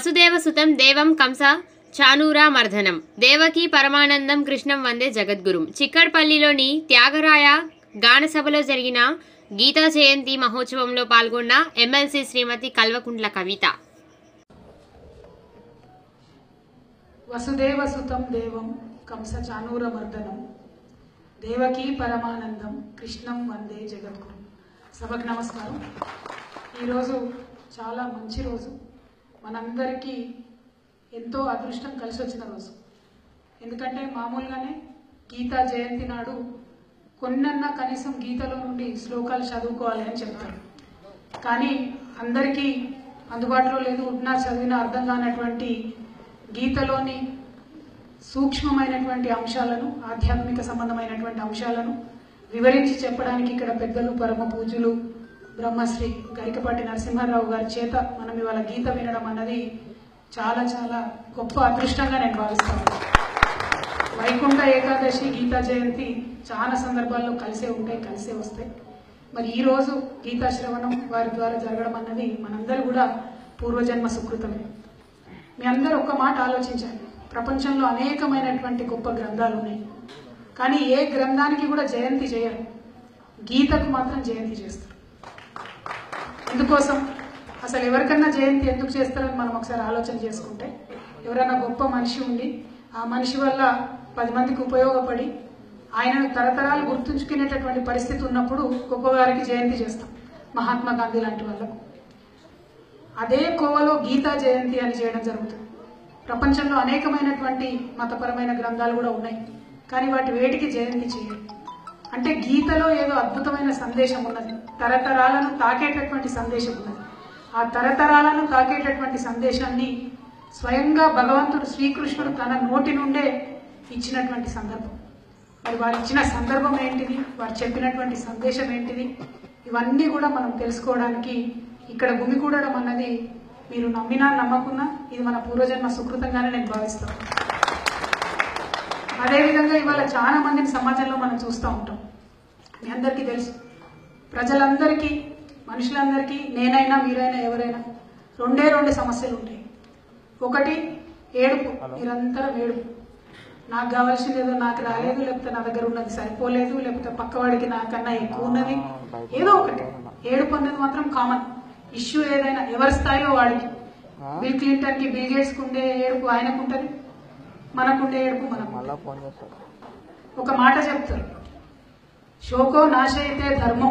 వసుదేవసుతం దేవం కంస చానూరా మర్దనం దేవకి పరమానందం కృష్ణం వందే జగద్గురుం చిక్కడపల్లిలోని త్యాగరాయ గాన సభలో జరిగిన గీతా జయంతి మహోత్సవంలో పాల్గొన్న ఎమ్మెల్సీ శ్రీమతి కల్వకుంట్ల కవిత వసుదేవసుతం దేవం కంస చానూరమర్దనం దేవకీ పరమానందం కృష్ణం వందే జగద్గురు సభకు నమస్కారం ఈరోజు చాలా మంచి రోజు మనందరికీ ఎంతో అదృష్టం కలిసి వచ్చిన రోజు ఎందుకంటే మామూలుగానే గీతా జయంతి నాడు కొన్నన్నా కనీసం గీతలో నుండి శ్లోకాలు చదువుకోవాలి అని చెప్తారు కానీ అందరికీ అందుబాటులో లేదు ఉన్నా చదివిన అర్థం కానటువంటి గీతలోని సూక్ష్మమైనటువంటి అంశాలను ఆధ్యాత్మిక సంబంధమైనటువంటి అంశాలను వివరించి చెప్పడానికి ఇక్కడ పెద్దలు పరమ పూజలు బ్రహ్మశ్రీ గరికపాటి నరసింహారావు గారి చేత మనం ఇవాళ గీత వినడం అన్నది చాలా చాలా గొప్ప అదృష్టంగా నేను భావిస్తాను వైకుంఠ ఏకాదశి గీతా జయంతి చాలా సందర్భాల్లో కలిసే ఉంటాయి కలిసే వస్తాయి మరి ఈ రోజు గీతా శ్రవణం వారి ద్వారా జరగడం అన్నది మనందరూ కూడా పూర్వజన్మ సుకృతమే మీ అందరూ ఒక్క మాట ఆలోచించండి ప్రపంచంలో అనేకమైనటువంటి గొప్ప గ్రంథాలు ఉన్నాయి కానీ ఏ గ్రంథానికి కూడా జయంతి చేయరు గీతకు మాత్రం జయంతి చేస్తారు ఎందుకోసం అసలు ఎవరికన్నా జయంతి ఎందుకు చేస్తారని మనం ఒకసారి ఆలోచన చేసుకుంటే ఎవరైనా గొప్ప మనిషి ఉండి ఆ మనిషి వల్ల పది మందికి ఉపయోగపడి ఆయనను తరతరాలు గుర్తుంచుకునేటటువంటి పరిస్థితి ఉన్నప్పుడు గొప్పవారికి జయంతి చేస్తాం మహాత్మా గాంధీ లాంటి వాళ్ళకు అదే కోవలో గీతా జయంతి అని చేయడం జరుగుతుంది ప్రపంచంలో అనేకమైనటువంటి మతపరమైన గ్రంథాలు కూడా ఉన్నాయి కానీ వాటి వేటికి జయంతి చేయరు అంటే గీతలో ఏదో అద్భుతమైన సందేశం ఉన్నది తరతరాలను తాకేటటువంటి సందేశం ఉన్నది ఆ తరతరాలను తాకేటటువంటి సందేశాన్ని స్వయంగా భగవంతుడు శ్రీకృష్ణుడు తన నోటి నుండే ఇచ్చినటువంటి సందర్భం మరి వారు ఇచ్చిన సందర్భం ఏంటిది వారు చెప్పినటువంటి సందేశం ఏంటిది ఇవన్నీ కూడా మనం తెలుసుకోవడానికి ఇక్కడ గుమికూడడం అన్నది మీరు నమ్మినా నమ్మకున్నా ఇది మన పూర్వజన్మ సుకృతంగానే నేను భావిస్తాను అదేవిధంగా ఇవాళ చాలా మందిని సమాజంలో మనం చూస్తూ ఉంటాం మీ అందరికీ తెలుసు ప్రజలందరికీ మనుషులందరికీ నేనైనా మీరైనా ఎవరైనా రెండే రెండు సమస్యలు ఉంటాయి ఒకటి ఏడుపు నిరంతరం ఏడుపు నాకు కావాల్సింది ఏదో నాకు రాలేదు లేకపోతే నా దగ్గర ఉన్నది సరిపోలేదు లేకపోతే పక్కవాడికి నాకన్నా ఎక్కువ ఉన్నది ఏదో ఒకటి ఏడుపు అనేది మాత్రం కామన్ ఇష్యూ ఏదైనా ఎవరి స్థాయిలో వాడికి బిల్ క్లింటన్ కి బిల్ గేట్స్ ఉండే ఏడుపు ఆయనకు ఉంటది మనకుండే ఏడుపు మనకు మళ్ళా ఫోన్ చేస్తాడు ఒక మాట చెప్తారు శోకో నాశయితే ధర్మం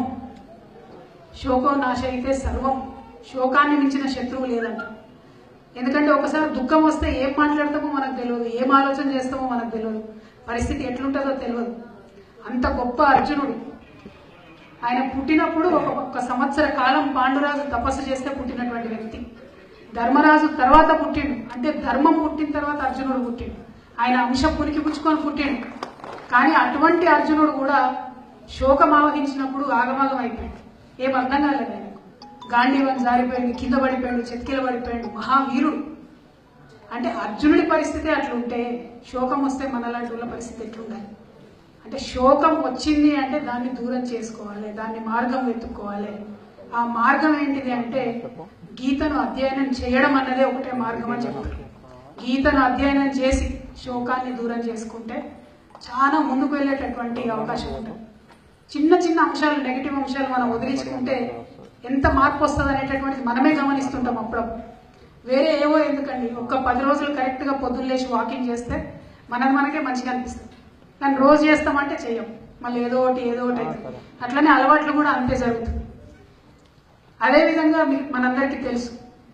శోకో నాశయితే సర్వం శోకాన్ని మించిన శత్రువు లేదంట ఎందుకంటే ఒకసారి దుఃఖం వస్తే ఏం మాట్లాడతామో మనకు తెలియదు ఏం ఆలోచన చేస్తామో మనకు తెలియదు పరిస్థితి ఎట్లుంటుందో తెలియదు అంత గొప్ప అర్జునుడు ఆయన పుట్టినప్పుడు ఒక ఒక సంవత్సర కాలం పాండురాజు తపస్సు చేస్తే పుట్టినటువంటి వ్యక్తి ధర్మరాజు తర్వాత పుట్టిండు అంటే ధర్మం పుట్టిన తర్వాత అర్జునుడు పుట్టిండు ఆయన అంశ పురికి పుచ్చుకొని పుట్టిండు కానీ అటువంటి అర్జునుడు కూడా శోకం ఆవహించినప్పుడు ఆగమాగం అయిపోయాడు ఏం అర్థం కాలేదు ఆయనకు గాంధీవన్ జారిపోయింది కింద పడిపోయాడు చెతికిల పడిపోయాడు మహావీరుడు అంటే అర్జునుడి పరిస్థితి అట్లుంటే శోకం వస్తే మనలాంటి వాళ్ళ పరిస్థితి ఎట్లుండాలి అంటే శోకం వచ్చింది అంటే దాన్ని దూరం చేసుకోవాలి దాన్ని మార్గం వెతుక్కోవాలి ఆ మార్గం ఏంటిది అంటే గీతను అధ్యయనం చేయడం అన్నదే ఒకటే మార్గం అని చెప్తారు గీతను అధ్యయనం చేసి శోకాన్ని దూరం చేసుకుంటే చాలా ముందుకు వెళ్ళేటటువంటి అవకాశం ఉంటుంది చిన్న చిన్న అంశాలు నెగిటివ్ అంశాలు మనం వదిలించుకుంటే ఎంత మార్పు వస్తుంది అనేటటువంటిది మనమే గమనిస్తుంటాం అప్పుడప్పుడు వేరే ఏవో ఎందుకండి ఒక్క పది రోజులు కరెక్ట్గా పొద్దున్న లేచి వాకింగ్ చేస్తే మనది మనకే మంచిగా అనిపిస్తుంది కానీ రోజు చేస్తామంటే చెయ్యం మళ్ళీ ఏదో ఒకటి ఏదో ఒకటి అవుతుంది అట్లనే అలవాట్లు కూడా అంతే జరుగుతుంది అదేవిధంగా మీ- మనందరికీ తెలుసు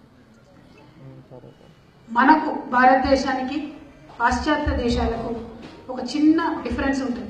సరే సార్ మనకు భారతదేశానికి పాశ్చాత్య దేశాలకు ఒక చిన్న డిఫరెన్స్ ఉంటుంది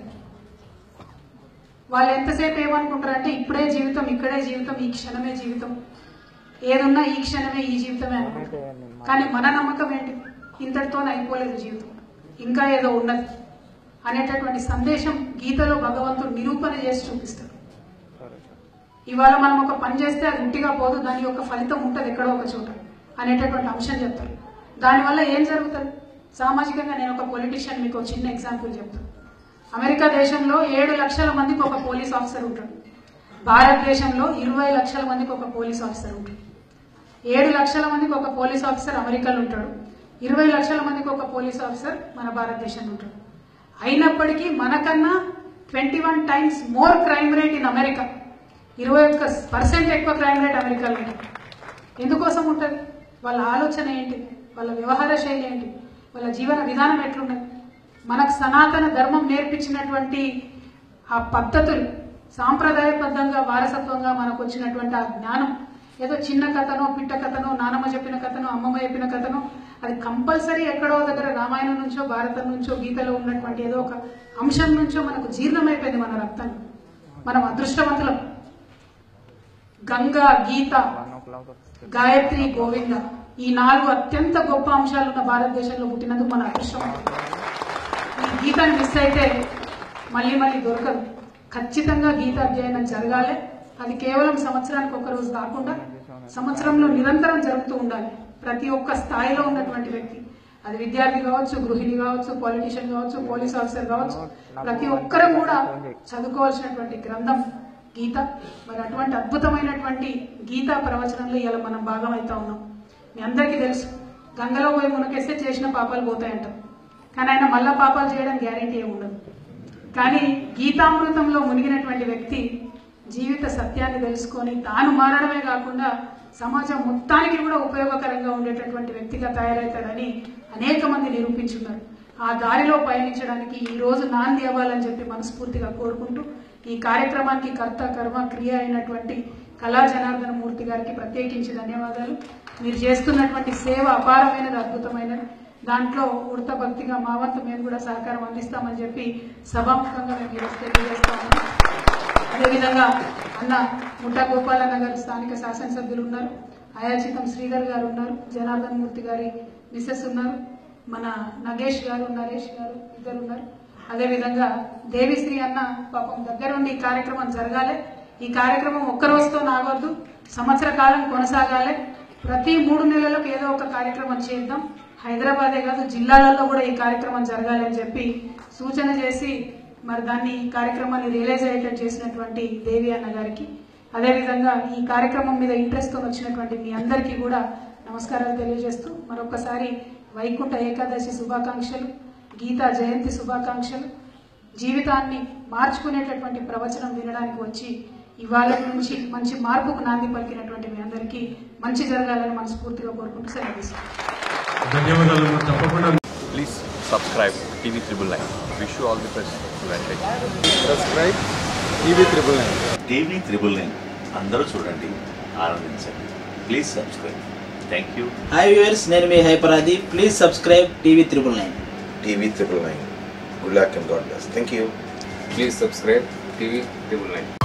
వాళ్ళు ఎంతసేపు ఏమనుకుంటారు అంటే ఇప్పుడే జీవితం ఇక్కడే జీవితం ఈ క్షణమే జీవితం ఏదున్నా ఈ క్షణమే ఈ జీవితమే అనుకుంటారు కానీ మన నమ్మకం ఏంటి ఇంతటితో అయిపోలేదు జీవితం ఇంకా ఏదో ఉన్నది అనేటటువంటి సందేశం గీతలో భగవంతుడు నిరూపణ చేసి చూపిస్తాడు సరే సార్ ఇవాళ మనం ఒక పని చేస్తే అది ఉట్టిగా పోదు దాని యొక్క ఫలితం ఉంటుంది ఎక్కడో ఒక చోట అనేటటువంటి అంశం చెప్తారు దానివల్ల ఏం జరుగుతుంది సామాజికంగా నేను ఒక పొలిటీషియన్ మీకు ఒక చిన్న ఎగ్జాంపుల్ చెప్తాను అమెరికా దేశంలో ఏడు లక్షల మందికి ఒక పోలీస్ ఆఫీసర్ ఉంటాడు భారతదేశంలో ఇరవై లక్షల మందికి ఒక పోలీస్ ఆఫీసర్ ఉంటాడు ఏడు లక్షల మందికి ఒక పోలీస్ ఆఫీసర్ అమెరికాలో ఉంటాడు ఇరవై లక్షల మందికి ఒక పోలీస్ ఆఫీసర్ మన భారతదేశంలో ఉంటాడు అయినప్పటికీ మనకన్నా twenty one times more crime rate in America ఇరవై ఒక్క పర్సెంట్ ఎక్కువ క్రైమ్ రేట్ అమెరికాలో ఉంటుంది ఎందుకోసం ఉంటుంది వాళ్ళ ఆలోచన ఏంటి వాళ్ళ వ్యవహార శైలి ఏంటి వాళ్ళ జీవన విధానం ఎట్లున్నది మనకు సనాతన ధర్మం నేర్పించినటువంటి ఆ పద్ధతులు సాంప్రదాయబద్ధంగా వారసత్వంగా మనకు వచ్చినటువంటి ఆ జ్ఞానం ఏదో చిన్న కథనో పిట్ట కథనో నానమ్మ చెప్పిన కథనో అమ్మమ్మ చెప్పిన కథనో అది కంపల్సరీ ఎక్కడో దగ్గర రామాయణం నుంచో భారతం నుంచో గీతలో ఉన్నటువంటి ఏదో ఒక అంశం నుంచో మనకు జీర్ణమైపోయింది మన రక్తం మనం అదృష్టవంతులం Ganga Gita one o'clock వస్తుంది గాయత్రి గోవింద ఈ నాలుగు అత్యంత గొప్ప అంశాలు ఉన్న భారతదేశంలో పుట్టినందుకు మన అదృష్టం ఈ గీతాన్ని మిస్ అయితే మళ్ళీ మళ్ళీ దొరకదు ఖచ్చితంగా గీత అధ్యయనం జరగాలి అది కేవలం సంవత్సరానికి ఒక రోజు కాకుండా సంవత్సరంలో నిరంతరం జరుగుతూ ఉండాలి ప్రతి ఒక్క స్థాయిలో ఉన్నటువంటి వ్యక్తి అది విద్యార్థి కావచ్చు గృహిణి కావచ్చు పాలిటిషియన్ కావచ్చు పోలీస్ ఆఫీసర్ కావచ్చు ప్రతి ఒక్కరూ కూడా చదువుకోవాల్సినటువంటి గ్రంథం గీత మరి అటువంటి అద్భుతమైనటువంటి గీతా ప్రవచనంలో ఇలా మనం భాగం అవుతా ఉన్నాం మీ అందరికీ తెలుసు గంగలో పోయి మునకేస్తే చేసిన పాపాలు పోతాయంట కానీ ఆయన మళ్ళా పాపాలు చేయడం గ్యారెంటీ ఏమి ఉండదు కానీ గీతామృతంలో మునిగినటువంటి వ్యక్తి జీవిత సత్యాన్ని తెలుసుకొని తాను మారడమే కాకుండా సమాజం మొత్తానికి కూడా ఉపయోగకరంగా ఉండేటటువంటి వ్యక్తిగా తయారవుతాడని అనేక మంది నిరూపించున్నారు ఆ దారిలో పయనించడానికి ఈ రోజు నాంది అవ్వాలని చెప్పి మనస్ఫూర్తిగా కోరుకుంటూ ఈ కార్యక్రమానికి కర్త కర్మ క్రియ అయినటువంటి కళా జనార్దన మూర్తి గారికి ప్రత్యేకించి ధన్యవాదాలు మీరు చేస్తున్నటువంటి సేవ అపారమైనది అద్భుతమైనది దాంట్లో ఉడత భక్తిగా మా వంతు మేము కూడా సహకారం అందిస్తామని చెప్పి సభాముఖంగా మేము ఈరోజు తెలియజేస్తాము అదేవిధంగా అన్న ముఠా గోపాలన్న గారు స్థానిక శాసనసభ్యులు ఉన్నారు అయాచితం శ్రీధర్ గారు ఉన్నారు జనార్దన్ మూర్తి గారి మిసెస్ ఉన్నారు మన నగేష్ గారు నరేష్ గారు ఇద్దరు ఉన్నారు అదేవిధంగా దేవిశ్రీ అన్న పాపం దగ్గరుండి ఈ కార్యక్రమం జరగాలి ఈ కార్యక్రమం ఒక్క రోజుతో నాగొద్దు సంవత్సర కాలం కొనసాగాలి ప్రతి మూడు నెలలకు ఏదో ఒక కార్యక్రమం చేద్దాం హైదరాబాదే కాదు జిల్లాలలో కూడా ఈ కార్యక్రమం జరగాలి అని చెప్పి సూచన చేసి మరి దాన్ని ఈ కార్యక్రమాన్ని రియలైజ్ అయ్యేటట్టు చేసినటువంటి దేవి అన్న గారికి అదేవిధంగా ఈ కార్యక్రమం మీద ఇంట్రెస్ట్ తో వచ్చినటువంటి మీ అందరికీ కూడా నమస్కారాలు తెలియజేస్తూ మరొకసారి వైకుంఠ ఏకాదశి శుభాకాంక్షలు గీతా జయంతి శుభాకాంక్షలు జీవితాన్ని మార్చుకునేటటువంటి ప్రవచనం వినడానికి వచ్చి ఇవాళ నుంచి మంచి మార్పుకు నాంది పలికినటువంటి మీ అందరికీ మంచి జరగాలని మనస్ఫూర్తిగా కోరుకుంటూ సెలవు తీసుకుంటాను. ధన్యవాదాలు తప్పకుండా Please subscribe TV Triple Nine. Wish you all the best. Advantage. Subscribe TV triple nine TV triple nine అందరూ చూడండి ఆనందించండి please subscribe thank you hi viewers నేను మీ హైపరాది please subscribe TV triple nine TV triple nine. Good luck and God bless. Thank you. Please subscribe TV Triple Nine.